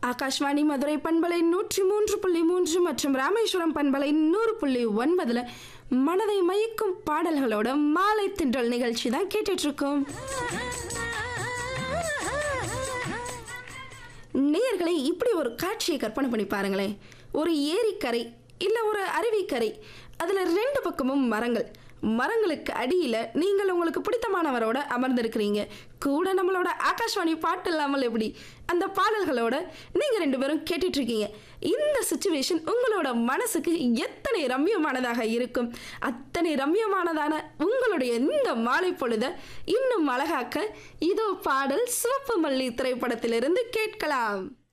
ஆகாஷ்வாணி மதுரை பண்பலை நூற்றி மூன்று புள்ளி மூன்று மற்றும் ராமேஸ்வரம் பண்பலை நூறு புள்ளி ஒன்பதுல மனதை மயக்கும் பாடல்களோட மாலை தின்றல் நிகழ்ச்சி தான் கேட்டுட்டு இருக்கோம் நேயர்களை இப்படி ஒரு காட்சியை கற்பனை பண்ணி பாருங்களேன் ஒரு ஏரிக்கரை இல்லை ஒரு அருவிக்கரை அதில் ரெண்டு பக்கமும் மரங்கள் மரங்களுக்கு அடியில் நீங்கள் உங்களுக்கு பிடித்தமானவரோட அமர்ந்திருக்கிறீங்க கூட நம்மளோட ஆகாஷ்வாணி பாட்டு இல்லாமல் எப்படி அந்த பாடல்களோட நீங்கள் ரெண்டு பேரும் கேட்டுட்டு இருக்கீங்க இந்த சுச்சுவேஷன் உங்களோட மனசுக்கு எத்தனை ரம்யமானதாக இருக்கும் அத்தனை ரம்யமானதான உங்களுடைய இந்த மாலை பொழுத இன்னும் அழகாக்க இதோ பாடல் சிவப்பு மல்லி திரைப்படத்திலிருந்து கேட்கலாம்